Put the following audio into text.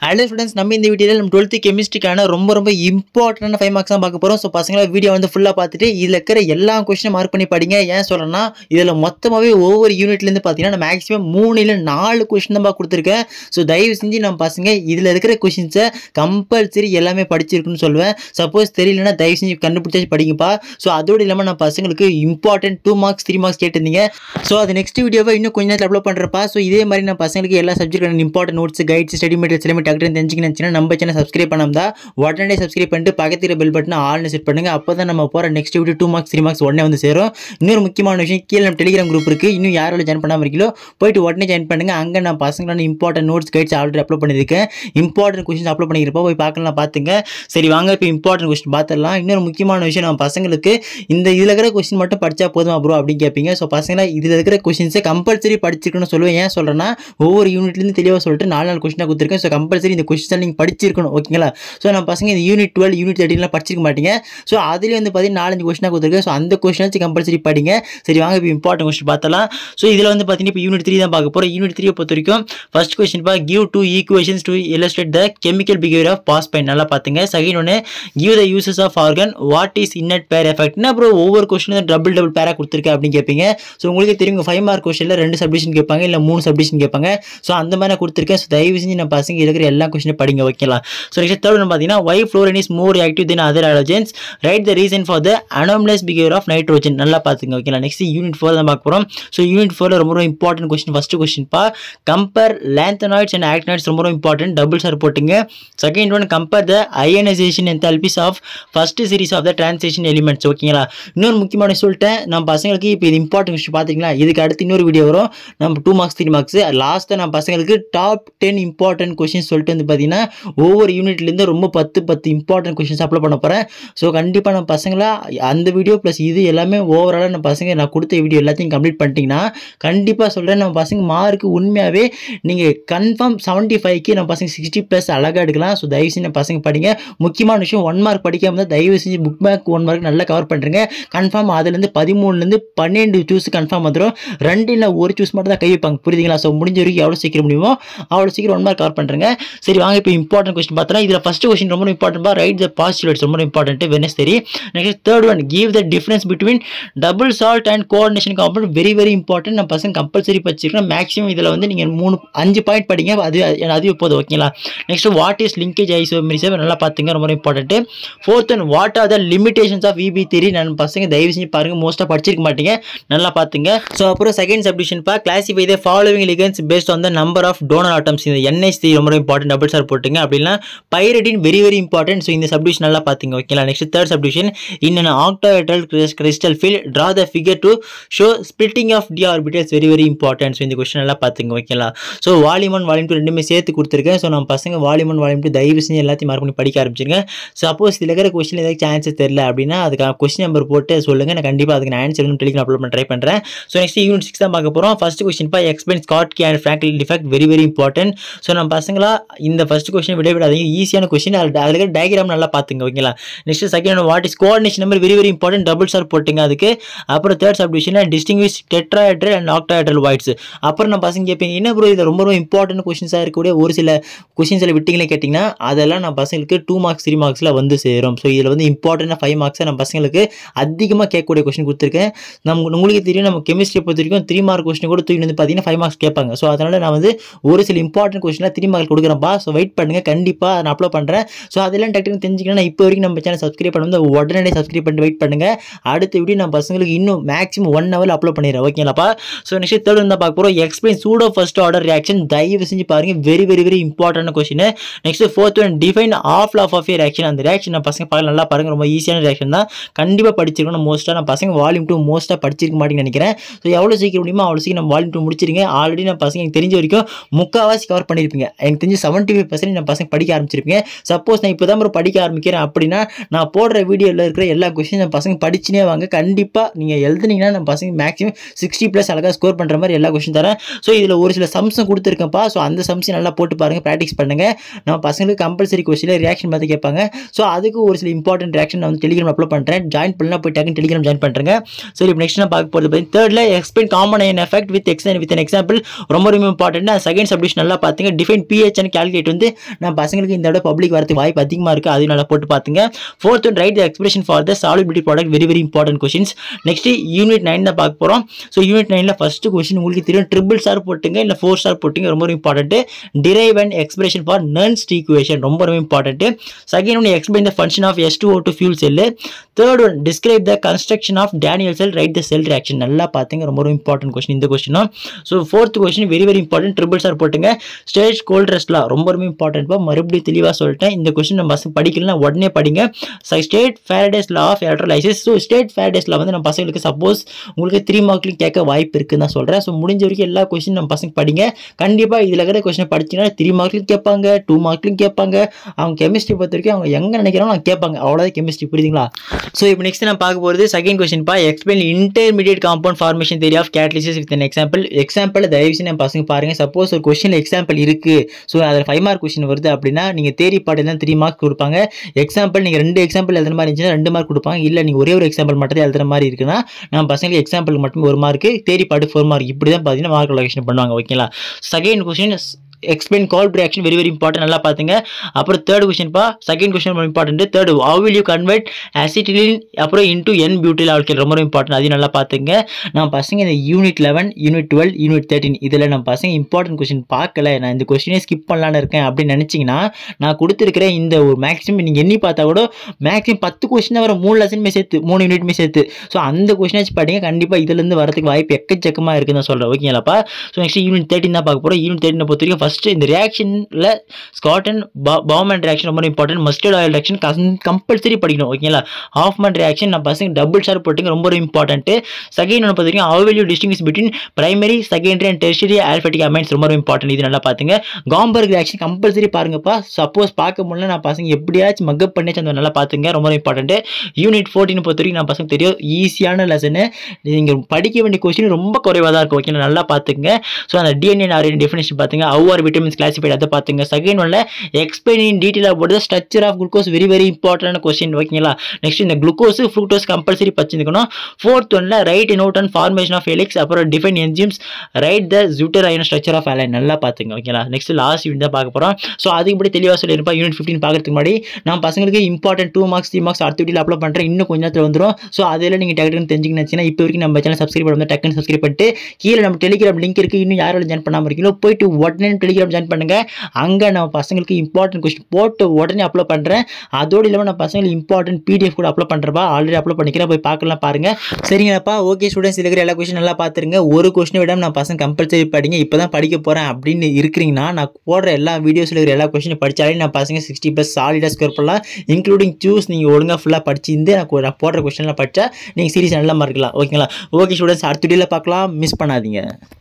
hello students நம்ம இந்த வீடியோவில் நம்ம டுவெல்த்து கெமிஸ்ட்ரிக்கான ரொம்ப ரொம்ப இம்பார்ட்டன்டான ஃபைவ் மார்க்ஸ் தான் பார்க்க போகிறோம் ஸோ பசங்களை வீடியோ வந்து ஃபுல்லாக பார்த்துட்டு இதில் இருக்கிற எல்லா கொஸ்டினும் மார்க் பண்ணி படிங்க ஏன் சொல்கிறேன்னா இதில் மொத்தமாகவே ஒவ்வொரு யூனிட்லேருந்து பார்த்தீங்கன்னா நான் மேக்ஸிமம் மூணு இல்லை நாலு கொஸ்டின் தான் கொடுத்துருக்கேன் ஸோ தயவு செஞ்சு நம்ம பசங்க இதில் இருக்கிற கொஸ்டின்ஸை கம்பல்சரி எல்லாமே படிச்சிருக்குன்னு சொல்லுவேன் சப்போஸ் தெரியலனா தயவு செஞ்சு கண்டுபிடிச்சாச்சு படிங்கப்பா ஸோ அதோடு இல்லாமல் நான் பசங்களுக்கு important two marks three marks கேட்டிருந்தீங்க ஸோ அது நெக்ஸ்ட் வீடியோவை இன்னும் கொஞ்ச நேரத்தில் அப்லோட் பண்ணுறப்பா ஸோ இதே மாதிரி நான் பசங்களுக்கு எல்லா subject important notes guides study materials எல்லாமே டக்குனு தெரிஞ்சுக்கணும்னு நம்ம சேனல் சப்ஸ்கிரைப் பண்ணாம உடனே சப்ஸ்கிரைப் பண்ணிட்டு பக்கத்தில் பெல் பட்டன் ஆல்னு செட் பண்ணுங்க அப்போ தான் நம்ம போகிற next video two marks three marks உடனே வந்து சேரும் இன்னொரு முக்கியமான விஷயம் கீழே நம்ம டெலிகிராம் குரூப் இருக்குது இன்னும் யாரோட ஜாயின் பண்ணாமல் இருக்கீங்களோ போயிட்டு உடனே ஜாயின் பண்ணுங்க அங்கே நான் பசங்களான important notes guides already upload பண்ணியிருக்கேன் இம்பார்ட்டன்ட் கொஸ்டின்ஸ் அப்லோட் பண்ணியிருப்போம் போய் பார்க்கலாம் பார்த்துங்க சரி வாங்க இப்போ இம்பார்ட்டன்ட் கொஸ்டின் பார்த்துடலாம் இன்னொரு முக்கியமான விஷயம் நம்ம பசங்களுக்கு இந்த இதில் இருக்கிற கொஸ்டின் மட்டும் படித்தா போதுமா ப்ரோ அப்படின்னு கேட்பீங்க ஸோ பசங்களை இதில் இருக்கிற கொஸ்டின்ஸை கம்பல்சரி படிச்சிருக்கணும்னு சொல்லுவேன் ஏன் சொல்கிறேன்னா ஒவ்வொரு யூனிட்லேருந்து தெளிவாக சொல்லிட்டு நாலு நாலு கொஸ்டினாக கொடுத்துருக்கேன் ஸோ கம்பல்சரி இந்த கொஸ்டின் நீங்கள் படிச்சிருக்கணும் ஓகேங்களா ஸோ நம்ம பசங்க இந்த யூனிட் டுவெல் யூனிட் தேர்ட்டின்லாம் படிச்சிருக்க மாட்டீங்க ஸோ அதுலேயே வந்து பார்த்தீங்கன்னா நாலஞ்சு கொஸ்டினாக கொடுத்துருக்கேன் ஸோ அந்த கொஸ்டினாச்சும் கம்பல்சரி படிங்க சரி வாங்க இப்போ இம்பார்ட்டன்ட் கொஸ்டின் பார்த்தலாம் ஸோ இதில் வந்து பார்த்தீங்கன்னா இப்போ யூனிட் த்ரீ தான் பார்க்க போகிறோம் யூனிட் த்ரீ பொறுத்த வரைக்கும் ஃபர்ஸ்ட் கொஸ்டின் பா give two equations to illustrate the chemical behaviour of phosphine நல்லா பார்த்துங்க செகண்ட் ஒன்று give the uses of argon what is inert pair எஃபெக்ட்னா அப்புறம் ஒவ்வொரு கொஸ்டினும் டபுள் டபுள் பேராக கொடுத்துருக்கேன் அப்படின்னு கேட்பீங்க ஸோ உங்களுக்கு தெரியும் ஃபைவ் மார்க் கொஸ்டினில் ரெண்டு சப்டிஷன் கேட்பாங்க இல்லை மூணு சப்டிஷன் கேட்பாங்க ஸோ அந்த மாதிரி நான் கொடுத்துருக்கேன் ஸோ தயவு செஞ்சு நான் பசங்க இருக்கிற எல்லா கொஸ்டினும் படிங்க வைக்கலாம் ஸோ நெக்ஸ்ட் தேர்ட் ஒன்று பார்த்தீங்கன்னா why fluorine is more active than other hydrogens right the reason for the anomalous behaviour of nitrogen நல்லா பார்த்துங்க ஓகேங்களா நெக்ஸ்ட் யூனிட் ஃபோர் தான் பார்க்க போகிறோம் ஸோ யூனிட் ஃபோரில் ரொம்ப ரொம்ப இம்பார்ட்டன்ட் கொஸ்டின் ஃபஸ்ட்டு கொஸ்டின் பா கம்பேர் லேந்தனாய்ட்ஸ் அண்ட் ஆக்டனாய்ட்ஸ் ரொம்ப ரொம்ப இம்பார்ட்டன்ட் டபுள் சார் போட்டுங்க second one compare the ionisation enthalpies of first series of the transition elements ஓகேங்களா இன்னொரு முக்கியமான சொல்லிட்டேன் நம்ம பசங்களுக்கு இப்போ இது இம்பார்ட்டன்ட் விஷயம் பார்த்தீங்களா இதுக்கு அடுத்து இன்னொரு வீடியோ வரும் நம்ம டூ மார்க்ஸ் த்ரீ மார்க்ஸ் லாஸ்ட்டாக நான் பசங்களுக்கு டாப் டென் இம்பார்ட்டன்ட் கொஷின்ஸ் சொல்லிட்டு வந்து பார்த்தீங்கன்னா ஒவ்வொரு யூனிட்லேருந்து ரொம்ப பத்து பத்து இம்பார்ட்டன்ட் கொஷின்ஸ் அப்லோட் பண்ண போகிறேன் ஸோ கண்டிப்பாக நம்ம பசங்களா அந்த வீடியோ ப்ளஸ் இது எல்லாமே ஓவராலாக நம்ம பசங்க நான் கொடுத்த வீடியோ எல்லாத்தையும் கம்ப்ளீட் பண்ணிட்டீங்கன்னா கண்டிப்பாக சொல்கிறேன் நம்ம பசங்க மார்க் உண்மையாகவே நீங்கள் கன்ஃபார்ம் செவன்ட்டி ஃபைவ்க்கு நம்ம பசங்க சிக்ஸ்டி ப்ளஸ் அழகாக எடுக்கலாம் ஸோ தயவு செஞ்சு நம்ம பசங்க படிங்க முக்கியமான விஷயம் ஒன் மார்க் படிக்காம தான் தயவு செஞ்சு புக் பேக் ஒன் மார்க் நல்லா கவர் பண்ணுறேங்க கன்ஃபார்ம் அதுலேருந்து பதிமூணுலேருந்து பன்னெண்டு சூஸ் கன்ஃபார்ம் வந்துடும் ரெண்டு இல்லை ஒரு சூஸ் மட்டும் தான் கை வைப்பாங்க புரியுதுங்களா ஸோ முடிஞ்ச வரைக்கும் எவ்வளோ சீக்கிரம் முடியுமோ அவ்வளோ சீக்கிரம் ஒன் மார்க் கவர் பண்ணுறேங்க சரி வாங்க இப்போ இம்பார்ட்டன்ட் கொஸ்டின் பார்த்தோன்னா இதில் ஃபஸ்ட்டு கொஸ்டின் ரொம்ப இம்பார்ட்டன்ட் ரைட் த பாசிட்டிவ்ஸ் ரொம்ப இம்பார்ட்டன்ட் வெனஸ் சரி next third one give the difference between double salt and coordination compound very very important நம்ம பசங்க கம்பல்சரி படிச்சிருக்கணும் மேக்ஸிமம் இதில் வந்து நீங்கள் மூணு அஞ்சு பாயிண்ட் படிங்க அது அது போதும் ஓகேங்களா next what is linkage isomerism நல்லா பார்த்துங்க ரொம்ப important fourth one what are the limitations of VB theory நான் பசங்க தயவு செஞ்சு பாருங்க மோஸ்ட்டாக படிச்சிருக்க மாட்டீங்க நல்லா பார்த்துங்க ஸோ அப்புறம் செகண்ட் சப்டிஷன் பா classify the following ligands based on the number of donor atoms இந்த என்எஸ்சி ரொம்ப இம்பார்ட்டன்ட் டபுள் சார் போட்டுங்க அப்படின்னா பைரடின் வெரி வெரி இம்பார்ட்டன்ட் ஸோ இந்த சப்டிஷன் நல்லா பார்த்துங்க ஓகேங்களா next third subdivision in an octahedral crystal field draw the figure to show splitting of d orbitals very very important so இந்த கொஸ்டின் நல்லா பார்த்துங்க ஓகேங்களா so volume one volume two ரெண்டுமே சேர்த்து கொடுத்துருக்கேன் ஸோ நம்ம பசங்க வால்யூம் ஒன் வால்யூம் டூ தயவு செஞ்சு எல்லாத்தையும் மார்க் பண்ணி படிக்க ஆரம்பிச்சிருங்க சப்போஸ் இதில் இருக்கிற கொஸ்டின் ஏதாவது சான்சஸ் தெரியல அப்படின்னா அதுக்கான கொஸ்டின் நம்பர் போட்டு சொல்லுங்கள் நான் கண்டிப்பாக அதுக்கு நான் ஆன்சர் வந்து டெலிகிராம் அப்லோட் பண்ண ட்ரை பண்ணுறேன் ஸோ நெக்ஸ்ட் யூனிட் சிக்ஸ் தான் பார்க்க போகிறோம் ஃபஸ்ட் கொஸ்டின் பா explain Schottky and Frenkel defect very very important so நம்ம பசங்களா இந்த ஃபஸ்ட் கொஸ்டின் விட விடாதீங்க ஈஸியான கொஸ்டின் அதில் அதில் இருக்கிற டயக்ராம் நல்லா பார்த்துங்க ஓகேங்களா next second what is coordination number very very important double star போட்டுங்க அதுக்கு அப்புறம் தேர்ட் சப்டிஷனில் distinguish tetrahedral and octahedral voids அப்புறம் நம்ம பசங்க கேட்பீங்க என்ன ப்ரோ இது ரொம்ப ரொம்ப இம்பார்ட்டன்ட் கொஸ்டின்ஸாக இருக்கக்கூடிய ஒரு சில கொஸ்டின்ஸில் விட்டிங்களே கேட்டிங்கன்னா அதெல்லாம் நம்ம பசங்களுக்கு டூ மார்க்ஸ் த்ரீ மார்க்ஸில் வந்து சேரும் ஸோ இதில் வந்து இம்பார்ட்டன்ட் ஃபைவ் மார்க்ஸை நம்ம பசங்களுக்கு அதிகமாக கேட்கக்கூடிய கொஸ்டின் கொடுத்துருக்கேன் நம்ம உங்களுக்கு தெரியும் நம்ம கெமிஸ்ட்ரி பொறுத்த வரைக்கும் த்ரீ மார்க் கொஸ்டின் கூட தூக்கி வந்து பார்த்தீங்கன்னா ஃபைவ் மார்க்ஸ் கேட்பாங்க ஸோ அதனால் நான் வந்து ஒரு சில இம்பார்ட்டன்ட் கொஸ்டினாக த்ரீ மார்க் கொடுக்குறேன்ப்பா ஸோ வெயிட் பண்ணுங்கள் கண்டிப்பாக நான் அப்லோட் பண்ணுறேன் ஸோ அதெல்லாம் டக்குனு தெரிஞ்சுக்கணும் இப்போ வரைக்கும் நம்ம சேனல் சப்ஸ்கிரைப் பண்ண வந்து உடனே சப்ஸ்கிரைப் பண்ணிட்டு வெயிட் பண்ணுங்கள் அடுத்த வீடியோ நம்ம பசங்களுக்கு இன்னும் மேக்ஸிமம் ஒன் ஹவர் அப்லோட் பண்ணிடுறேன் ஓகேங்களாப்பா ஸோ நெக்ஸ்ட் தேர்ட் வந்து பார்க்க போகிறோம் explain pseudo first order reaction தயவு செஞ்சு பாருங்கள் very very very important question next fourth one define of of of reaction அந்த ரியாக்ஷன் நான் பசங்க பார்க்க நல்லா பாருங்கள் ரொம்ப ஈஸியான ரியாக்ஷன் தான் கண்டிப்பாக படிச்சிருக்கணும் மோஸ்ட்டாக நான் பசங்க வால்யூம் டூ மோஸ்ட்டாக படிச்சிருக்க மாட்டேங்கன்னு நினைக்கிறேன் ஸோ எவ்வளோ சீக்கிரம் முடியுமோ அவ்வளோ சீக்கிரம் நம்ம வால்யூம் டூ முடிச்சிருங்க ஆல்ரெடி நான் பசங்க எனக்கு தெரிஞ்ச வரைக்கும் முக்கால்வாசி கவர் பண்ணியிருப்பீங்க எனக்கு தெரிஞ்சு செவன்ட்டி ஃபைவ் பர்சன்ட் நான் பசங்க படிக்க ஆரம்பிச்சிருப்பீங்க சப்போஸ் நான் இப்போ தான் ஒரு படிக்க ஆரம்பிக்கிறேன் அப்படின்னா நான் போடுற வீடியோவில் இருக்கிற எல்லா கொஸ்டின் நம்ம பசங்க படிச்சுனே வாங்க கண்டிப்பாக நீங்கள் எழுதுனீங்கன்னா நம்ம பசங்க மேக்ஸிமம் சிக்ஸ்டி ப்ளஸ் அழகாக ஸ்கோர் பண்ணுற மாதிரி எல்லா கொஸ்டின் தரேன் ஸோ இதில் ஒரு சில சம்ஸும் கொடுத்துருக்கேன்ப்பா ஸோ அந்த சம்ஸை நல்லா போட்டு பாருங்கள் ப்ராக்டிஸ் பண்ணுங்கள் நம்ம பசங்களுக்கு கம்பல்சரி கொஸ்டினில் ரியாக்ஷன் பார்த்து கேட்பாங்க ஸோ அதுக்கு ஒரு சில இம்பார்ட்டன்ட் ரியாக்ஷன் நான் வந்து டெலிகிராம் அப்லோட் பண்ணுறேன் ஜாயின் பண்ணலாம் போய் டக்குன்னு டெலிகிராம் ஜாயின் பண்ணுறேங்க சரி இப்போ நெக்ஸ்ட் நான் பார்க்க போகிறது பார்த்தீங்கன்னா தேர்டில் explain common ion effect with x with example ரொம்ப ரொம்ப இம்பார்ட்டன்ட் செகண்ட் சப்டிஷன் நல்லா பார்த்தீங்க டிஃபைன் பிஹெச் அண்ட் கால்குலேட் வந்து நான் பசங்களுக்கு இந்த விட பப்ளிக் வரதுக்கு வாய்ப்பு அதிகமாக இருக்குது அதையும் நல்லா போட்டு பார்த்துங்க fourth one write the expression for the solubility product very very important questions next unit nine தான் பார்க்க போகிறோம் ஸோ யூனிட் நைனில் ஃபர்ஸ்ட் கொஸ்டின் உங்களுக்கு தெரியும் ட்ரிபிள் ஸ்டார் போட்டுங்க இல்லை ஃபோர் ஸ்டார் போட்டுங்க ரொம்ப ரொம்ப important derive and expression for Nernst equation ரொம்ப ரொம்ப important second one explain the function of s two o two fuel cell third one describe the construction of Daniell cell write the cell reaction நல்லா பார்த்துங்க ரொம்ப ரொம்ப important question இந்த கொஸ்டினும் so fourth question very very important triple star போட்டுங்க stage gold ரெஸ்ட்லாம் ரொம்ப ரொம்ப இம்பார்ட்டன்ட்பா மறுபடியும் தெளிவாக சொல்லிட்டேன் இந்த கொஸ்டின் நம்ம பசங்க படிக்கலன்னா உடனே படிங்க state Faraday's law of electrolysis so state ஃபேரடேஸ்ல வந்து நம்ம பசங்களுக்கு சப்போஸ் உங்களுக்கு த்ரீ மார்க்லையும் கேட்க வாய்ப்பு இருக்குன்னு தான் சொல்கிறேன் ஸோ முடிஞ்ச வரைக்கும் எல்லா கொஸ்டின் நம்ம பசங்க படிங்க கண்டிப்பாக இதில் இருக்கிற கொஸ்டின் படிச்சீங்கன்னா த்ரீ மார்க்லையும் கேட்பாங்க டூ மார்க்லையும் கேட்பாங்க அவங்க கெமிஸ்ட்ரி பொறுத்த வரைக்கும் அவங்க எங்கே நினைக்கிறாங்களோ அவங்க கேட்பாங்க அவ்வளோதான் கெமிஸ்ட்ரி புரியுதுங்களா ஸோ இப்போ நெக்ஸ்ட் நான் பார்க்க போகிறது செகண்ட் கொஸ்டின் பா explain intermediate compound formation theory of catalysis with an example example தயவு செஞ்சு என் பசங்க பாருங்க சப்போஸ் ஒரு கொஸ்டின் எக்ஸாம்பிள் இருக்கு ஸோ அதில் ஃபைவ் மார்க் கொஸ்டின் வருது அப்படின்னா நீங்கள் தேரி பாட்டு தான் த்ரீ மார்க் கொடுப்பாங்க எக்ஸாம்பிள் நீங்கள் ரெண்டு எக்ஸாம்பிள் எழுதுற மாதிரி இருந்துச்சுன்னா ரெண்டு மார்க் கொடுப்பாங்க இல்லை நீங்கள் ஒரே ஒரு எக்ஸாம்பிள் மட்டும் தான் எழுதுற மாதிரி இருக்குன்னா நம்ம பசங்களுக்கு எக்ஸாம்பிள் மட்டும் ஒரு மார்க் தேரி பாட்டு ஃபோர் மார்க் இப்படி தான் பார்த்தீங்கன்னா மார்க் லொகேஷன் பண்ணுவாங்க ஓகேங்களா second question explain Kolbe reaction very very important நல்லா பார்த்துங்க அப்புறம் தேர்ட் கொஸ்டின் பா செகண்ட் கொஸ்டின் ரொம்ப important third how will you convert acetylene அப்புறம் இன்டூ என் பியூட்டில் ஆல்கேல் ரொம்ப ரொம்ப இம்பார்ட்டன்ட் அதையும் நல்லா பார்த்துங்க நம்ம பசங்க இந்த unit eleven unit twelve unit thirteen இதில் நம்ம பசங்க இம்பார்ட்டன்ட் கொஸ்டின் பார்க்கல நான் இந்த கொஸ்டினே ஸ்கிப் பண்ணலான்னு இருக்கேன் அப்படின்னு நினச்சிங்கன்னா நான் கொடுத்துருக்கிற இந்த ஒரு மேக்ஸிமம் நீங்கள் எண்ணி பார்த்தா கூட மேக்ஸிமம் பத்து கொஸ்டின் வர மூணு லெசனுமே சேர்த்து மூணு யூனிட்மே சேர்த்து ஸோ அந்த கொஸ்டினாச்சும் படிங்க கண்டிப்பாக இதுலேருந்து வரதுக்கு வாய்ப்பு எக்கச்சக்கமாக இருக்குன்னு தான் சொல்கிறேன் ஓகேங்களாப்பா ஸோ நெக்ஸ்ட் யூனிட் தேர்ட்டின் தான் பார்க்க போகிறோம் யூனிட் தேர்ட்டினை பொறுத்த வரைக்கும் ஃபஸ்ட்டு இந்த ரியாக்ஷனில் ஸ்காட்டன் பாவ்மேன் ரியாக்ஷன் ரொம்ப important mustard oil reaction compulsory படிக்கணும் ஓகேங்களா ஹாஃப்மேன் ரியாக்ஷன் நம்ம பசங்க டபுள் ஸ்டார் போட்டுங்க ரொம்ப இம்பார்ட்டன்ட்டு செகண்ட் ஒன்று பார்த்தீங்கன்னா how will you distinguish between primary secondary and tertiary aliphatic amines ரொம்ப இம்பார்ட்டன்ட் இது நல்லா பார்த்துங்க காம்பர்க் ரியாக்ஷன் கம்பல்சரி பாருங்கப்பா சப்போஸ் பார்க்க முடியல நான் பசங்க எப்படியாச்சும் மக்கப் பண்ணி அந்த நல்லா பார்த்துங்க ரொம்ப இம்பார்ட்டன்ட் யூனிட் ஃபோர்டீன் பொறுத்த வரைக்கும் நான் பசங்க தெரியும் ஈஸியான லெசனு நீங்கள் படிக்க வேண்டிய கொஸ்டின் ரொம்ப குறைவாக தான் இருக்கும் ஓகே நல்லா பார்த்துங்க ஸோ அந்த டிஎன்ஏ ஆர்என் டெஃபினேஷன் பார்த்துங்க how are vitamins classified அதை பார்த்துங்க செகண்ட் ஒன்ல எக்ஸ்பிளைன் இன் டீட்டெயிலாக போட்டு structure of glucose very very important question ஓகேங்களா நெக்ஸ்ட் இந்த குளுக்கோஸ் ஃப்ரூக்டோஸ் கம்பல்சரி படிச்சிருக்கணும் ஃபோர்த் ஒன்ல write note and formation of helix அப்புறம் define enzymes write the zwitterion structure of alanine நல்லா பார்த்துங்க ஓகேங்களா நெக்ஸ்ட் லாஸ்ட் யூனிட் தான் பார்க்க போகிறோம் ஸோ அதுக்கு படி தெளிவாக சொல்லியிருப்பா யூனிட் ஃபிஃப்டின் பார்க்கறதுக்கு முன்னாடி நான் பசங்களுக்கு important two marks three marks அடுத்த வீடியோ அப்லோட் பண்ணுறேன் இன்னும் கொஞ்ச நேரத்தில் வந்துடும் ஸோ அதில் நீங்கள் டக்குனு தெரிஞ்சுக்கணுச்சுன்னா இப்போ வரைக்கும் நம்ம சேனல் சப்ஸ்கிரைப் பண்ணி டக்குன்னு சப்ஸ்கிரைப் பண்ணிட்டு கீழே நம்ம டெலிகிராம் லிங்க் இருக்குது இன்னும் யாரும் ஜாயின் பண்ணாமல் இருக்கீங்களோ போயிட்டு உடனே டெலிகிராம் ஜாயின் பண்ணுங்க அங்கே நம்ம பசங்களுக்கு இம்பார்ட்டன்ட் கொஸ்டின் போட்டு உடனே அப்லோட் பண்ணுறேன் அதோடு இல்லாமல் நான் பசங்களுக்கு இம்பார்ட்டன்ட் பிடிஎஃப் கூட அப்லோட் பண்ணுறப்பா ஆல்ரெடி அப்லோட் பண்ணிக்கிறேன் போய் பார்க்கலாம் பாருங்க சரிங்கப்பா ஓகே ஸ்டூடெண்ட்ஸ் இருக்கிற எல்லா கொஸ்டின் நல்லா பார்த்துருங்க ஒரு கொஸ்டின் விட நான் பசங்க கம்பல்சரி படிங்க இப்போ தான் படிக்க போகிறேன் அப்படின்னு இருக்கிறீங்கன்னா நான் போடுற எல்லா வீடியோஸில் இருக்கிற எல்லா கொஸ்டின் படித்தாலே நான் பசங்க சிக்ஸ்டி ப்ளஸ் சாலிடாக ஸ்கோர் பண்ணலாம் இன்க்ளூடிங் சூஸ் நீங்கள் ஒழுங்காக ஃபுல்லாக படிச்சிருந்து நான் நான் போடுற கொஸ்டின்லாம் படித்தா நீங்கள் சீரியஸ் நல்லா மார்க்கலாம் ஓகேங்களா ஓகே ஸ்டூடெண்ட்ஸ் அடுத்த வீடியோவில் பார்க்கலாம் மிஸ் பண்ணாதீங்க